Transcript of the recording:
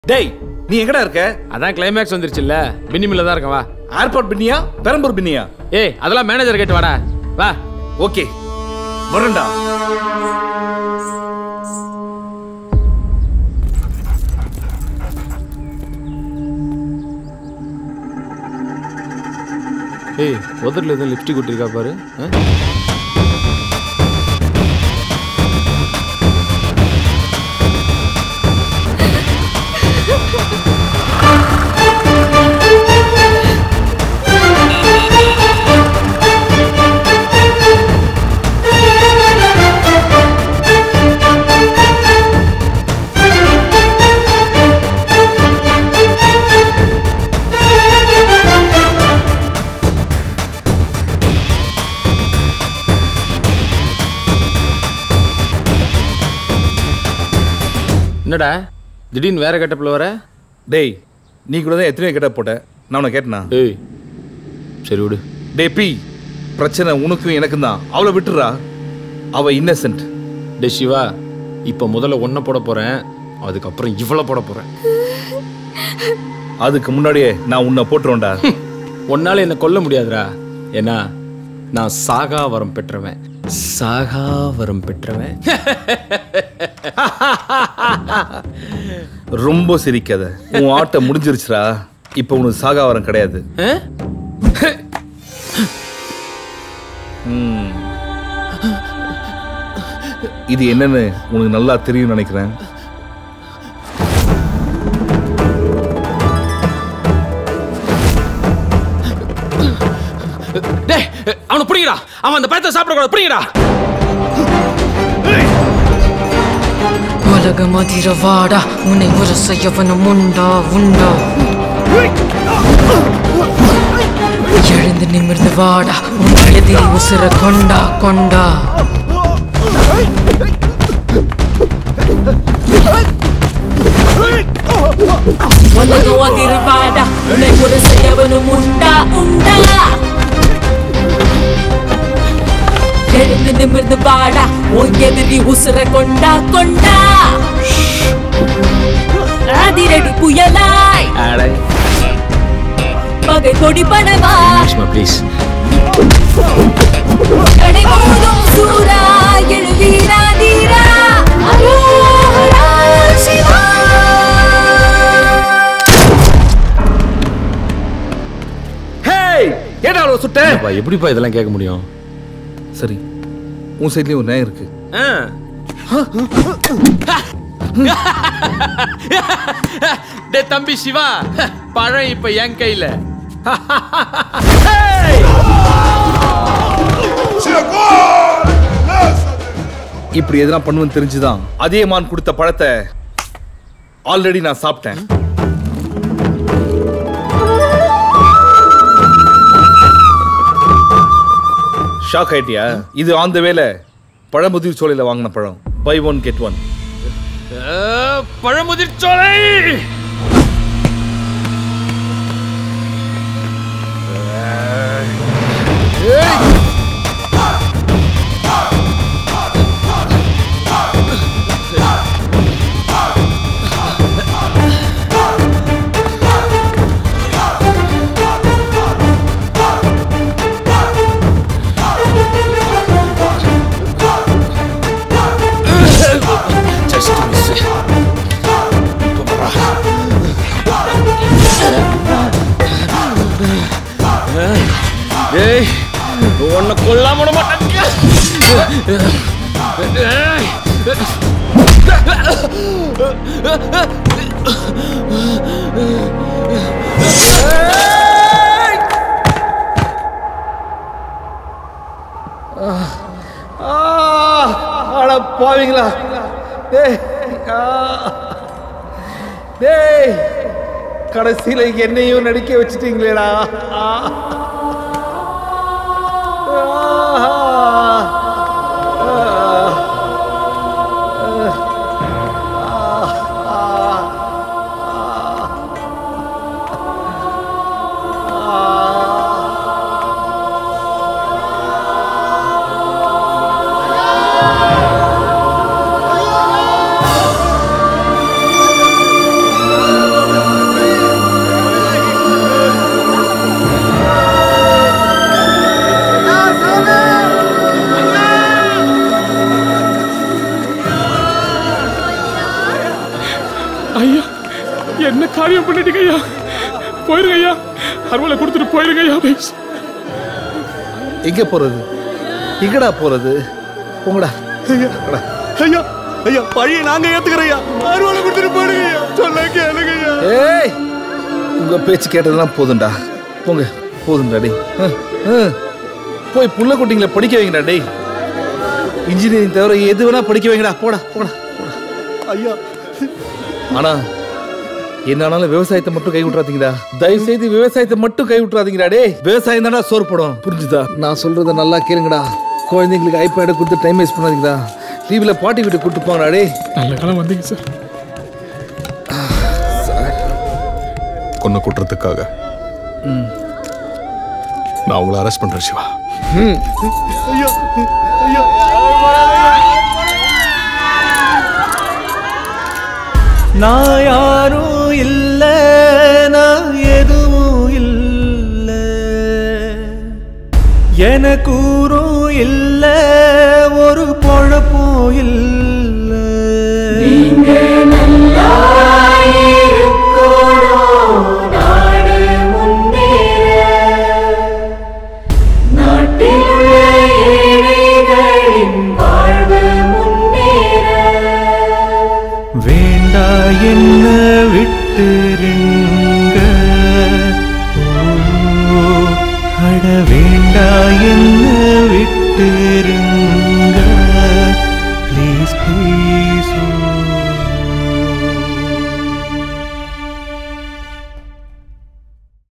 டேய் நீ எங்கடா இருக்க அதான் கிளைமேக்ஸ் வந்துருச்சுல்ல மினிமில்ல தான் இருக்கேன் வா ஏர்போர்ட் பின்னியா பெரம்பூர் பின்னியா ஏய் அதெல்லாம் மேனேஜர் கேட்டு வாடா வா ஓகே வரேன்டா ஏய் உதட்டில் எதுவும் லிப்ஸ்டிக் விட்டுருக்கா பாரு ஆ? என்னடா திடீர்னு வேற கட்டப்பில் வர டேய் நீ கூட தான் எத்தனையோ கேட்ட போட்ட நான் உன்னை கேட்டனா ஏய் சரி விடு டேய் பி பிரச்சனை உனக்கும் எனக்கும் தான் அவளை விட்டுறா அவ இன்னசென்ட் டே சிவா இப்போ முதல்ல ஒன்றை போட போகிறேன் அதுக்கப்புறம் இவ்வளோ போட போகிறேன் அதுக்கு முன்னாடியே நான் உன்னை போட்டுருவேன்டா உன்னால என்னை கொல்ல முடியாதுடா ஏன்னா நான் சாகா வரம் பெற்றவன் சாகா வரம் பெற்றவன் ரொம்ப சிரிக்காத உன் ஆட்டம் முடிஞ்சிருச்சுடா இப்போ உனக்கு சாகாவரம் கிடையாது ஆ? ம். இது என்னன்னு உனக்கு நல்லா தெரியும் நினைக்கிறேன் டேய் அவனை பிடிங்கடா அவன் அந்த பழத்தை சாப்பிடக்கூடாது பிடிங்கடா உலகமதிரவாடா உன்னை உரச எவனும் உண்டா உண்டா எழுந்து நிமிர்ந்து வாடா உன் எதிரி உசுர கொண்டா கொண்டா உலகமதிரவாடா உன்னை உரச எவனும் உண்டா உண்டா எழுந்து நிமிர்ந்து வாடா உன் எதிரி உசுர கொண்டா கொண்டா அதிரடி புயலாய் பகை கொடி படவா ப்ளீஸ் கடை போதும் சூரா எழுவீரா தீரா அரோஹரா சிவா ஹேய் ஏடா அவ்வளோ சுட்ட எப்படிப்பா இதெல்லாம் கேட்க முடியும் சரி உன் சைட்லயும் ஒரு நியாயம் இருக்கு டே தம்பி சிவா பழம் இப்ப என் கையில இப்படி எதனா பண்ணுவேன்னு தெரிஞ்சுதான் அதே மான் கொடுத்த பழத்தை ஆல்ரெடி நான் சாப்பிட்டேன் ஷாக் ஆயிட்டியா இது ஆன் த வேல பழமுதிர் சோலையில வாங்கின பழம் buy one get one Pazhamudircholai just miss ஏய் உன்னை கொல்லாம விட மாட்டேங்க அட பாவீங்களா டேய் ஆ. டேய் கடைசியில என்னையும் நடிக்க வச்சிட்டீங்களேடா ஆ. ஆ என்ன காரியம் பண்ணிட்டீங்க ஐயா போயிருங்க ஐயா அருவாளை கொடுத்துட்டு போயிருங்க ஐயா ப்ளீஸ் எங்க போறது எங்கடா போறது போங்கடா போங்கடா. ஐயா ஐயா பழிய நாங்க ஏத்துக்கிறோம் ஐயா அருவாளை கொடுத்துட்டு போடுங்க ஐயா சொல்ல கேளுங்க ஐயா ஏய் உங்க பேச்சு கேட்டதெல்லாம் போதும்டா போங்க போதும்டா டேய் ஹம், ஹம். போய் புள்ள குட்டிங்களை படிக்க வைங்கடா டேய் இன்ஜினியரிங் தவிர எது வேணா படிக்க வைங்கடா போடா போடா போடா ஐயா ஆனா என்ன ஆனாலும் விவசாயத்தை மட்டும் கை விட்டுறாதீங்கடா தயவு செய்து விவசாயத்தை மட்டும் கை விட்டுறாதீங்கடா டேய் விவசாயம் தானே சோறு போடும் புரிஞ்சுதா நான் சொல்றத நல்லா கேளுங்கடா குழந்தைங்களுக்கு ஐபேடை கொடுத்து டைம் வேஸ்ட் பண்ணாதீங்கடா லீவ்ல பாட்டி வீட்டுக்கு கூட்டு போங்கடா டேய் நல்ல காலம் வந்தீங்க சார் கொன்ன குற்றத்துக்காக நான் உங்களை அரெஸ்ட் பண்றேன் சிவா ஐயா ஐயா நான் யாரும் இல்ல நான் எதுவும் இல்ல எனக்கூறும் இல்ல ஒரு பொழப்பும் இல்ல